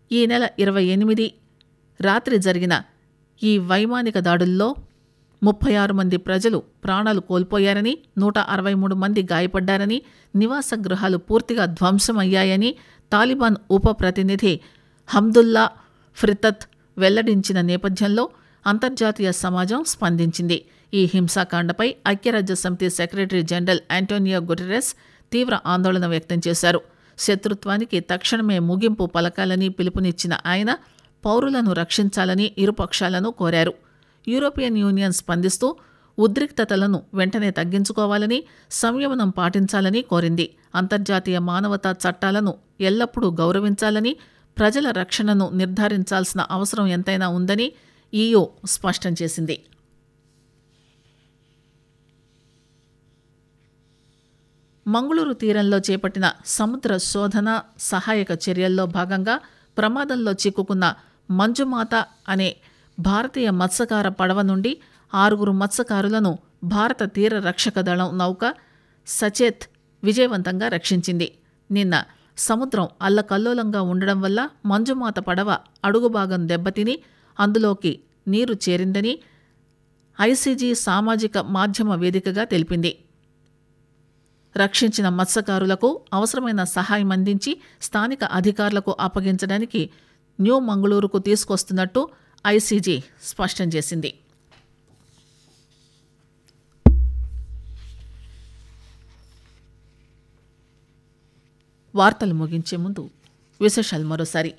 ఈ నెల ఇరవై ఎనిమిది రాత్రి జరిగిన ఈ వైమానిక దాడుల్లో ముప్పై ఆరు మంది ప్రజలు ప్రాణాలు కోల్పోయారని నూట అరవై మూడు మంది గాయపడ్డారని నివాస గృహాలు పూర్తిగా ధ్వంసమయ్యాయని తాలిబాన్ ఉప ప్రతినిధి హమ్దుల్లా ఫ్రితత్ వెల్లడించిన నేపథ్యంలో అంతర్జాతీయ సమాజం స్పందించింది ఈ హింసాకాండపై ఐక్యరాజ్య సమితి సెక్రటరీ జనరల్ ఆంటోనియో గుటెరెస్ తీవ్ర ఆందోళన వ్యక్తం చేశారు శత్రుత్వానికి తక్షణమే ముగింపు పలకాలని పిలుపునిచ్చిన ఆయన పౌరులను రక్షించాలని ఇరుపక్షాలను కోరారు యూరోపియన్ యూనియన్ స్పందిస్తూ ఉద్రిక్తతలను వెంటనే తగ్గించుకోవాలని సంయమనం పాటించాలని కోరింది అంతర్జాతీయ మానవతా చట్టాలను ఎల్లప్పుడూ గౌరవించాలని ప్రజల రక్షణను నిర్ధారించాల్సిన అవసరం ఎంతైనా ఉందని ఈయూ స్పష్టం చేసింది మంగుళూరు తీరంలో చేపట్టిన సముద్ర శోధన సహాయక చర్యల్లో భాగంగా ప్రమాదంలో చిక్కుకున్న మంజుమాత అనే భారతీయ మత్స్యకార పడవ నుండి ఆరుగురు మత్స్యకారులను భారత తీర రక్షక దళం నౌక సచేత్ విజయవంతంగా రక్షించింది నిన్న సముద్రం అల్లకల్లోలంగా ఉండడం వల్ల మంజుమాత పడవ అడుగుభాగం దెబ్బతిని అందులోకి నీరు చేరిందని ఐసీజీ సామాజిక మాధ్యమ వేదికగా తెలిపింది రక్షించిన మత్స్యకారులకు అవసరమైన సహాయం అందించి స్థానిక అధికారులకు అప్పగించడానికి న్యూ మంగళూరుకు తీసుకొస్తున్నట్టు ఐసీజీ స్పష్టం చేసింది వార్తలు ముగించే ముందు విశేషాలు మరోసారి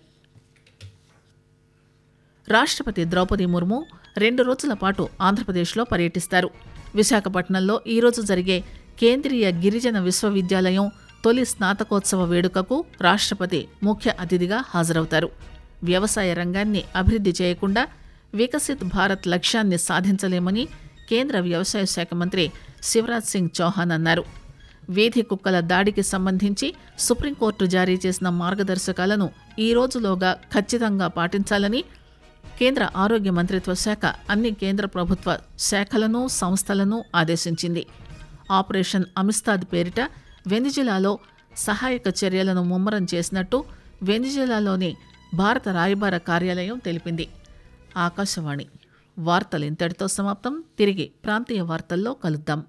రాష్ట్రపతి ద్రౌపది ముర్ము రెండు రోజుల పాటు ఆంధ్రప్రదేశ్లో పర్యటిస్తారు విశాఖపట్నంలో ఈరోజు జరిగే కేంద్రీయ గిరిజన విశ్వవిద్యాలయం తొలి స్నాతకోత్సవ వేడుకకు రాష్ట్రపతి ముఖ్య అతిథిగా హాజరవుతారు వ్యవసాయ రంగాన్ని అభివృద్ధి చేయకుండా వికసిత్ భారత్ లక్ష్యాన్ని సాధించలేమని కేంద్ర వ్యవసాయ శాఖ మంత్రి శివరాజ్ సింగ్ చౌహాన్ అన్నారు వీధి కుక్కల దాడికి సంబంధించి సుప్రీంకోర్టు జారీ చేసిన మార్గదర్శకాలను ఈ రోజులోగా ఖచ్చితంగా పాటించాలని కేంద్ర ఆరోగ్య మంత్రిత్వ శాఖ అన్ని కేంద్ర ప్రభుత్వ శాఖలను సంస్థలను ఆదేశించింది ఆపరేషన్ అమిస్తాద్ పేరిట వెనిజులాలో సహాయక చర్యలను ముమ్మరం చేసినట్టు వెనిజులాలోని భారత రాయబార కార్యాలయం తెలిపింది ఆకాశవాణి వార్తలు ఇంతటితో సమాప్తం తిరిగి ప్రాంతీయ వార్తల్లో కలుద్దాం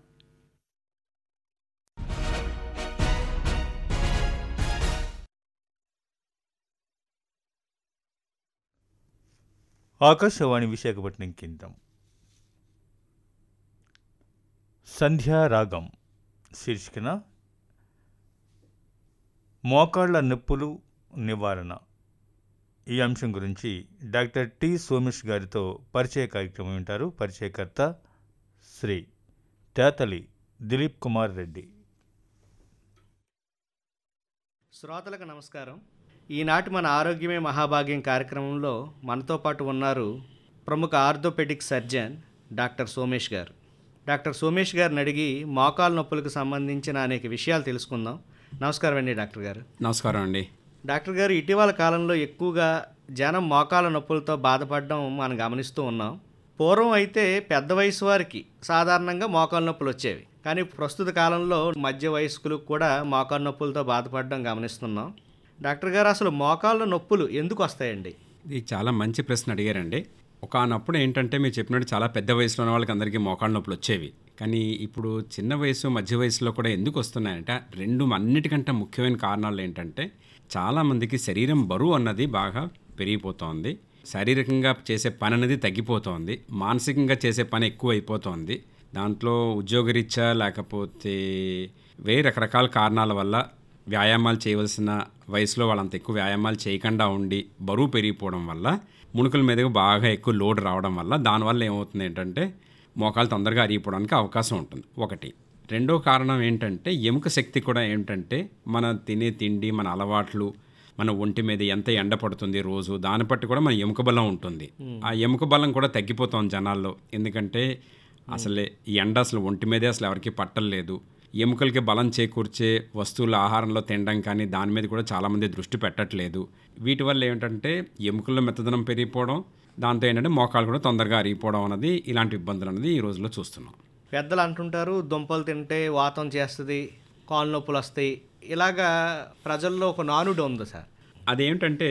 ఆకాశవాణి విశాఖపట్నం కేంద్రం సంధ్యారాగం శీర్షికన మోకాళ్ల నొప్పులు నివారణ ఈ అంశం గురించి డాక్టర్ టి సోమేష్ గారితో పరిచయ కార్యక్రమం వింటారు పరిచయకర్త శ్రీ తేతలి దిలీప్ కుమార్ రెడ్డి శ్రోతలకు నమస్కారం ఈనాటి మన ఆరోగ్యమే మహాభాగ్యం కార్యక్రమంలో మనతో పాటు ఉన్నారు ప్రముఖ ఆర్థోపెడిక్ సర్జన్ డాక్టర్ సోమేష్ గారు డాక్టర్ సోమేష్ గారిని అడిగి మోకాలు నొప్పులకు సంబంధించిన అనేక విషయాలు తెలుసుకుందాం నమస్కారం అండి డాక్టర్ గారు నమస్కారం అండి డాక్టర్ గారు ఇటీవల కాలంలో ఎక్కువగా జనం మోకాల నొప్పులతో బాధపడడం మనం గమనిస్తూ ఉన్నాం పూర్వం అయితే పెద్ద వయసు వారికి సాధారణంగా మోకాలు నొప్పులు వచ్చేవి కానీ ప్రస్తుత కాలంలో మధ్య వయస్కులకు కూడా మోకాలు నొప్పులతో బాధపడడం గమనిస్తున్నాం డాక్టర్ గారు అసలు మోకాళ్ళ నొప్పులు ఎందుకు వస్తాయండి ఇది చాలా మంచి ప్రశ్న అడిగారండి ఒకనప్పుడు ఏంటంటే మీరు చెప్పినట్టు చాలా పెద్ద వయసులో ఉన్న వాళ్ళకి అందరికీ మోకాళ్ళ నొప్పులు వచ్చేవి కానీ ఇప్పుడు చిన్న వయసు మధ్య వయసులో కూడా ఎందుకు వస్తున్నాయంటే రెండు అన్నిటికంటే ముఖ్యమైన కారణాలు ఏంటంటే చాలామందికి శరీరం బరువు అన్నది బాగా పెరిగిపోతోంది శారీరకంగా చేసే పని అనేది తగ్గిపోతోంది మానసికంగా చేసే పని ఎక్కువ అయిపోతోంది దాంట్లో ఉద్యోగరీత్యా లేకపోతే వేరే రకరకాల కారణాల వల్ల వ్యాయామాలు చేయవలసిన వయసులో వాళ్ళంత ఎక్కువ వ్యాయామాలు చేయకుండా ఉండి బరువు పెరిగిపోవడం వల్ల మునుకుల మీదకి బాగా ఎక్కువ లోడ్ రావడం వల్ల దానివల్ల ఏమవుతుంది ఏంటంటే మోకాలు తొందరగా అరిగిపోవడానికి అవకాశం ఉంటుంది ఒకటి రెండో కారణం ఏంటంటే ఎముక శక్తి కూడా ఏంటంటే మన తినే తిండి మన అలవాట్లు మన ఒంటి మీద ఎంత ఎండ పడుతుంది రోజు దాన్ని బట్టి కూడా మన ఎముక బలం ఉంటుంది ఆ ఎముక బలం కూడా తగ్గిపోతుంది జనాల్లో ఎందుకంటే అసలే ఈ ఎండ అసలు ఒంటి మీదే అసలు ఎవరికి పట్టలేదు ఎముకలకి బలం చేకూర్చే వస్తువులు ఆహారంలో తినడం కానీ దాని మీద కూడా చాలామంది దృష్టి పెట్టట్లేదు వీటి వల్ల ఏంటంటే ఎముకల్లో మెత్తదనం పెరిగిపోవడం దాంతో ఏంటంటే మోకాలు కూడా తొందరగా అరిగిపోవడం అనేది ఇలాంటి ఇబ్బందులు అనేది ఈ రోజుల్లో చూస్తున్నాం పెద్దలు అంటుంటారు దుంపలు తింటే వాతం చేస్తుంది కాళ్ళు నొప్పులు వస్తాయి ఇలాగా ప్రజల్లో ఒక నానుడు ఉంది సార్ అదేంటంటే